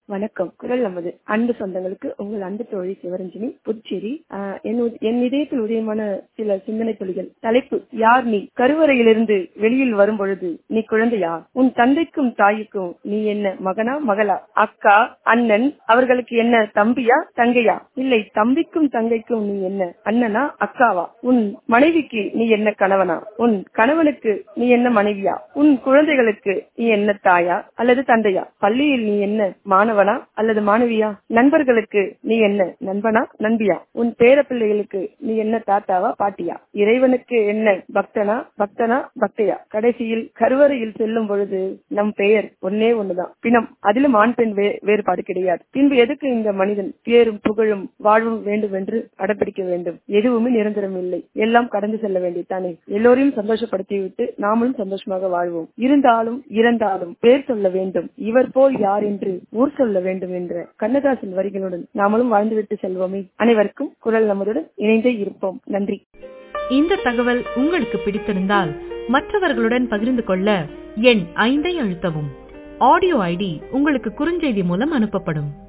வணக்கம் குரல் நமது அன்பு சொந்தங்களுக்கு உங்கள் அன்பு தோழி சிவரஞ்சனி புதுச்சேரி ஆஹ் என் உத- என் இதயத்தில் உதயமான சில சிந்தனை துளிகள் தலைப்பு யார் நீ கருவறையிலிருந்து வெளியில் வரும் பொழுது நீ குழந்தையா உன் தந்தைக்கும் தாய்க்கும் நீ என்ன மகனா மகளா அக்கா அண்ணன் அவர்களுக்கு என்ன தம்பியா தங்கையா இல்லை தம்பிக்கும் தங்கைக்கும் நீ என்ன அண்ணனா அக்காவா உன் மனைவிக்கு நீ என்ன கணவனா உன் கணவனுக்கு நீ என்ன மனைவியா உன் குழந்தைகளுக்கு நீ என்ன தாயா அல்லது தந்தையா பள்ளியில் நீ என்ன மாணவனா அல்லது மாணவியா நண்பர்களுக்கு நீ என்ன நண்பனா நண்பியா உன் பேர பிள்ளைகளுக்கு நீ என்ன தாத்தாவா பாட்டியா இறைவனுக்கு என்ன பக்தனா பக்தனா பக்தையா கடைசியில் கருவறையில் செல்லும் பொழுது நம் பெயர் ஒன்னே ஒண்ணுதான் பிணம் அதிலும் ஆண் பெண் வே- வேறுபாடு கிடையாது பின்பு எதுக்கு இந்த மனிதன் பேரும் புகழும் வாழ்வும் வேண்டும் என்று அடம்பிடிக்க வேண்டும் எதுவுமே நிரந்தரம் இல்லை எல்லாம் கடந்து செல்ல வேண்டியதானே எல்லோரையும் சந்தோஷப்படுத்திவிட்டு நாமளும் சந்தோஷமாக வாழ்வோம் இருந்தாலும் இறந்தாலும் பேர் சொல்ல வேண்டும் இவர் போல் யார் என்று ஊர் சொல்ல வேண்டும் என்ற கண்ணதாசன் வரிகளுடன் நாமளும் வாழ்ந்துவிட்டு செல்வோமே அனைவருக்கும் குரல் நமதுடன் இணைந்தே இருப்போம் நன்றி இந்த தகவல் உங்களுக்கு பிடித்திருந்தால் மற்றவர்களுடன் பகிர்ந்து கொள்ள எண் ஐந்தை அழுத்தவும் ஆடியோ ஐடி உங்களுக்கு குறுஞ்செய்தி மூலம் அனுப்பப்படும்